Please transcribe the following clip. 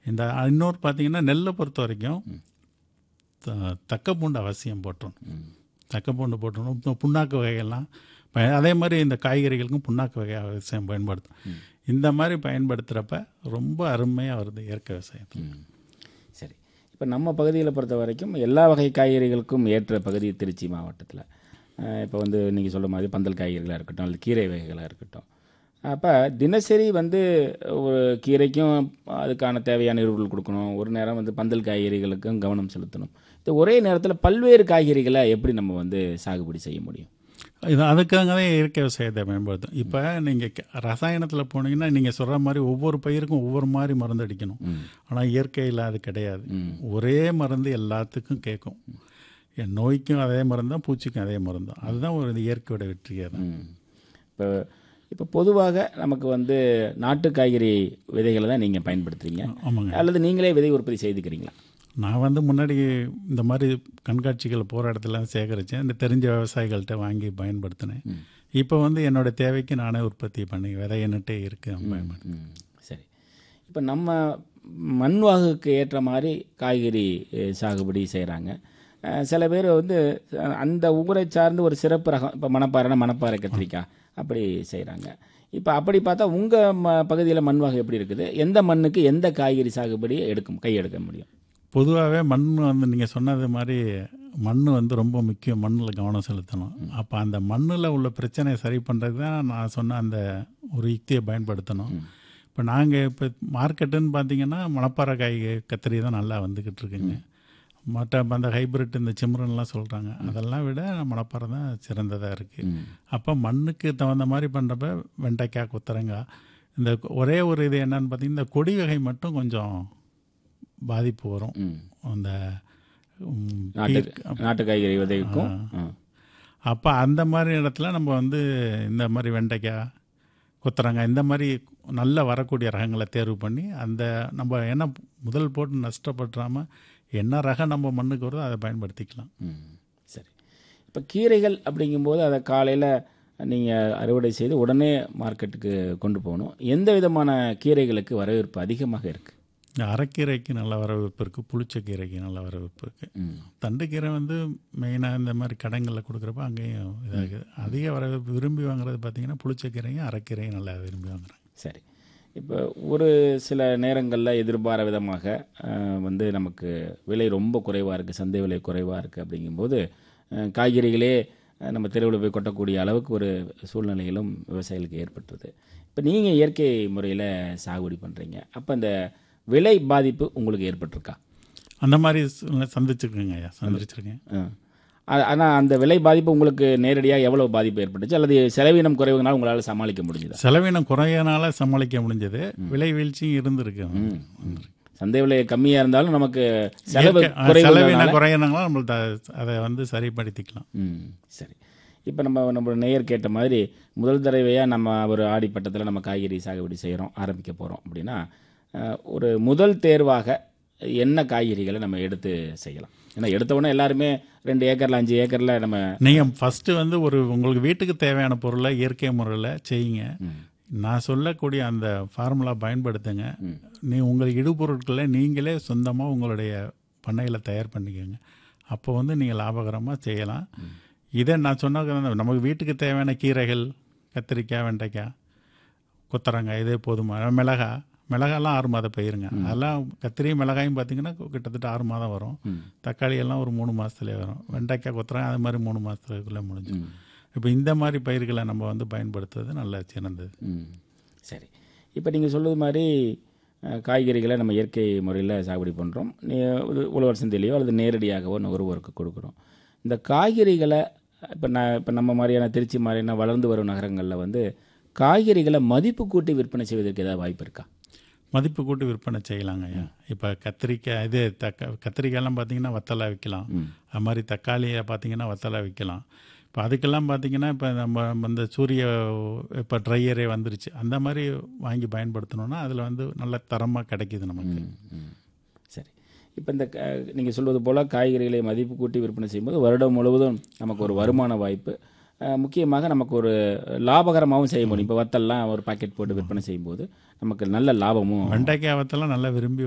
இந்த இன்னொரு பார்த்தீங்கன்னா நெல்லை பொறுத்த வரைக்கும் த- தக்க பூண்டு அவசியம் போட்டுரும் தக்க பூண்டு போட்டுரும் இப்போ புண்ணாக்கு வகையெல்லாம் பய- அதே மாதிரி இந்த காய்கறிகளுக்கும் புண்ணாக்கு வகை அவசியம் பயன்படுத்தும் இந்த மாதிரி பயன்படுத்துகிறப்ப ரொம்ப அருமையாக வருது இயற்கை விவசாயத்தில் ம். சரி இப்போ நம்ம பகுதியில் பொறுத்த வரைக்கும் எல்லா வகை காய்கறிகளுக்கும் ஏற்ற பகுதி திருச்சி மாவட்டத்தில் இப்போ வந்து நீங்கள் சொல்ல மாதிரி பந்தல் காய்கறிகளாக இருக்கட்டும் அல்லது கீரை வகைகளாக இருக்கட்டும் அப்போ தினசரி வந்து ஒரு கீரைக்கும் அதுக்கான தேவையான எரிபொருள் கொடுக்கணும் ஒரு நேரம் வந்து பந்தல் காய்கறிகளுக்கும் கவனம் செலுத்தணும் இது ஒரே நேரத்தில் பல்வேறு காய்கறிகளை எப்படி நம்ம வந்து சாகுபடி செய்ய முடியும் இது அதுக்காக தான் இயற்கை விவசாயத்தை பயன்படுத்தும் இப்போ நீங்கள் ரசாயனத்தில் போனீங்கன்னா நீங்கள் சொல்கிற மாதிரி ஒவ்வொரு பயிருக்கும் ஒவ்வொரு மாதிரி மருந்து அடிக்கணும் ஆனால் இயற்கையில் அது கிடையாது ஒரே மருந்து எல்லாத்துக்கும் கேட்கும் என் நோய்க்கும் அதே மருந்து தான் பூச்சிக்கும் அதே மருந்து தான் அதுதான் ஒரு இயற்கையோட வெற்றியே தான் இப்போ இப்போ பொதுவாக நமக்கு வந்து நாட்டு காய்கறி விதைகளை தான் நீங்கள் பயன்படுத்துறீங்க ஆமாங்க அல்லது நீங்களே விதை உற்பத்தி செய்துக்கிறீங்களா நான் வந்து முன்னாடி இந்த மாதிரி கண்காட்சிகள் போகிற இடத்துல சேகரித்தேன் இந்த தெரிஞ்ச விவசாயிகள்கிட்ட வாங்கி பயன்படுத்தினேன் இப்போ வந்து என்னோட தேவைக்கு நானே உற்பத்தி பண்ணி விதையன்னுட்டே இருக்கு பயன்படுத்து ம், சரி இப்போ நம்ம மண் வாகுக்கு ஏற்ற மாதிரி காய்கறி அஹ், சாகுபடி செய்கிறாங்க சில பேர் வந்து அஹ், அந்த ஊரை சார்ந்து ஒரு சிறப்பு ரகம் இப்போ மணப்பாறைனா மணப்பாறை கத்திரிக்காய் அப்படி செய்கிறாங்க இப்போ அப்படி பார்த்தா உங்கள் ம பகுதியில் மண் வாகு எப்படி இருக்குது எந்த மண்ணுக்கு எந்த காய்கறி சாகுபடி எடுக்கும் கை எடுக்க முடியும் பொதுவாகவே மண் வந்து நீங்கள் சொன்னது மாதிரி மண் வந்து ரொம்ப முக்கியம் மண்ணில் கவனம் செலுத்தணும் அப்போ அந்த மண்ணில் உள்ள பிரச்சனையை சரி பண்ணுறதுக்கு தான் நான் சொன்ன அந்த ஒரு யுக்தியை பயன்படுத்தணும் இப்போ நாங்கள் இப்போ மார்க்கெட்டுன்னு பார்த்தீங்கன்னா மணப்பாறை காய் கத்திரி தான் நல்லா வந்துக்கிட்டு இருக்குங்க மற்ற அந்த ஹைபிரிட் இந்த சிம்ரன்லாம் சொல்கிறாங்க அதெல்லாம் விட மணப்பாறை தான் சிறந்ததாக இருக்குது அப்போ மண்ணுக்கு தகுந்த மாதிரி பண்ணுறப்ப வெண்டைக்காய் கொத்தரங்காய் இந்த ஒரே ஒரு இது என்னன்னு பார்த்தீங்கன்னா இந்த கொடி வகை மட்டும் கொஞ்சம் பாதிப்பு வரும் ம் அந்த ம், நாட்டு நாட்டு காய்கறி விதைக்கும் ஆ. அப்போ அந்த மாதிரி இடத்துல நம்ம வந்து இந்த மாதிரி வெண்டைக்காய் கொத்தரங்காய் இந்த மாதிரி நல்ல வரக்கூடிய ரகங்களை தேர்வு பண்ணி அந்த நம்ம என்ன முதல் போட்டு நஷ்டப்படுறாம என்ன ரகம் நம்ம மண்ணுக்கு வருதோ அதை பயன்படுத்திக்கலாம் ம் சரி இப்போ கீரைகள் அப்படிங்கும்போது அதை காலையில் நீங்கள் அறுவடை செய்து உடனே மார்க்கெட்டுக்கு கொண்டு போகணும் எந்த விதமான கீரைகளுக்கு வரவேற்பு அதிகமாக இருக்குது இந்த அரைக்கீரைக்கு நல்ல வரவேற்பு இருக்குது புளிச்சக்கீரைக்கு நல்ல வரவேற்பு இருக்குது ம் தண்டுக்கீரை வந்து மெயினாக இந்த மாதிரி கடைங்களில் கொடுக்குறப்ப அங்கேயும் இதாகுது அதிக வரவேற்பு விரும்பி வாங்குறது பார்த்தீங்கன்னா புளிச்சக்கீரையும் அரைக்கீரையும் நல்லா விரும்பி வாங்குறாங்க சரி இப்போ ஒரு சில நேரங்களில் எதிர்பார விதமாக அஹ், வந்து நமக்கு விலை ரொம்ப குறைவாக இருக்குது சந்தை விலை குறைவாக இருக்குது அப்படிங்கும்போது அஹ், காய்கறிகளே அஹ், நம்ம தெருவில் போய் கொட்டக்கூடிய அளவுக்கு ஒரு சூழ்நிலைகளும் விவசாயிகளுக்கு ஏற்பட்டுருது இப்போ நீங்கள் இயற்கை முறையில் சாகுபடி பண்ணுறீங்க அப்போ அந்த விலை பாதிப்பு உங்களுக்கு ஏற்பட்டிருக்கா அந்த மாதிரி சூழ்நிலை சந்திச்சிருக்கேங்க ஐயா சந்திச்சிருக்கேன் ஆனால் அந்த விலை பாதிப்பு உங்களுக்கு நேரடியாக எவ்வளோ பாதிப்பு ஏற்பட்டுச்சு அல்லது செலவினம் குறைவுனால உங்களால் சமாளிக்க முடிஞ்சுதா செலவினம் குறையனால சமாளிக்க முடிஞ்சது விலை வீழ்ச்சியும் இருந்திருக்கு சந்தை விலை கம்மியாக இருந்தாலும் நமக்கு செலவு இயற்கை- குறைவு செலவினம் குறையனால நம்ம த- அதை வந்து சரிப்படுத்திக்கலாம் ம் சரி இப்போ நம்ம நம்ம நேயர் கேட்ட மாதிரி முதல் தடவையாக நம்ம ஒரு ஆடிப்பட்டத்தில் நம்ம காய்கறி சாகுபடி செய்கிறோம் ஆரம்பிக்க போகிறோம் அப்படின்னா அஹ், ஒரு முதல் தேர்வாக என்ன காய்கறிகளை நம்ம எடுத்து செய்யலாம் ஏன்னா எடுத்த உடனே எல்லாருமே ரெண்டு ஏக்கரில் அஞ்சு ஏக்கரில் நம்ம நீங்கள் ஃபஸ்ட்டு வந்து ஒரு உங்களுக்கு வீட்டுக்கு தேவையான பொருளை இயற்கை முறையில் செய்யுங்க நான் சொல்லக்கூடிய அந்த ஃபார்முலா பயன்படுத்துங்க நீ உங்கள் இடுபொருட்களை நீங்களே சொந்தமாக உங்களுடைய பண்ணையில் தயார் பண்ணிக்கோங்க அப்போ வந்து நீங்கள் லாபகரமாக செய்யலாம் இதை நான் சொன்ன நமக்கு வீட்டுக்கு தேவையான கீரைகள் கத்திரிக்காய் வெண்டைக்காய் கொத்தரங்காய் இதே போதுமா மிளகா மிளகாலாம் ஆறு மாத பயிருங்க அதெல்லாம் கத்திரியும் மிளகாயும் பார்த்தீங்கன்னா கிட்டத்தட்ட ஆறு மாதம் வரும் தக்காளி எல்லாம் ஒரு மூணு மாதத்துலேயே வரும் வெண்டைக்காய் கொத்தரங்காய் அது மாதிரி மூணு மாதத்துக்குள்ளே முடிஞ்சு இப்போ இந்த மாதிரி பயிர்களை நம்ம வந்து பயன்படுத்துறது நல்ல சிறந்தது ம் சரி இப்போ நீங்கள் சொல்லுது மாதிரி அஹ், காய்கறிகளை நம்ம இயற்கை முறையில் சாகுபடி பண்ணுறோம் உழவர் சந்தையிலையோ அல்லது நேரடியாகவோ ஒருவருக்கு கொடுக்குறோம் இந்த காய்கறிகளை இப்போ நான் இப்போ நம்ம மாதிரியான திருச்சி மாதிரியான வளர்ந்து வரும் நகரங்களில் வந்து காய்கறிகளை மதிப்பு கூட்டி விற்பனை செய்வதற்கு ஏதாவது வாய்ப்பு இருக்கா மதிப்பு கூட்டி விற்பனை செய்யலாங்க ஐயா இப்போ கத்திரிக்காய் இது தக்க கத்திரிக்காயெல்லாம் பார்த்தீங்கன்னா வத்தலா விற்கலாம் அது மாதிரி தக்காளியை பார்த்தீங்கன்னா வத்தலா விற்கலாம் இப்போ அதுக்கெல்லாம் பார்த்தீங்கன்னா இப்போ நம்ம இந்த சூரிய இப்போ ட்ரையரே வந்துருச்சு அந்த மாதிரி வாங்கி பயன்படுத்தணும்னா அதில் வந்து நல்ல தரமாக கிடைக்கிது நமக்கு ம் சரி இப்போ இந்த நீங்கள் சொல்வது போல் காய்கறிகளை மதிப்பு கூட்டி விற்பனை செய்யும்போது வருடம் முழுவதும் நமக்கு ஒரு வருமான வாய்ப்பு அஹ், முக்கியமாக நமக்கு ஒரு லாபகரமாகவும் செய்ய முடியும் இப்போ வத்தல்லாம் ஒரு பாக்கெட் போட்டு விற்பனை செய்யும்போது நமக்கு நல்ல லாபமும் வெண்டைக்காய் வத்தெல்லாம் நல்லா விரும்பி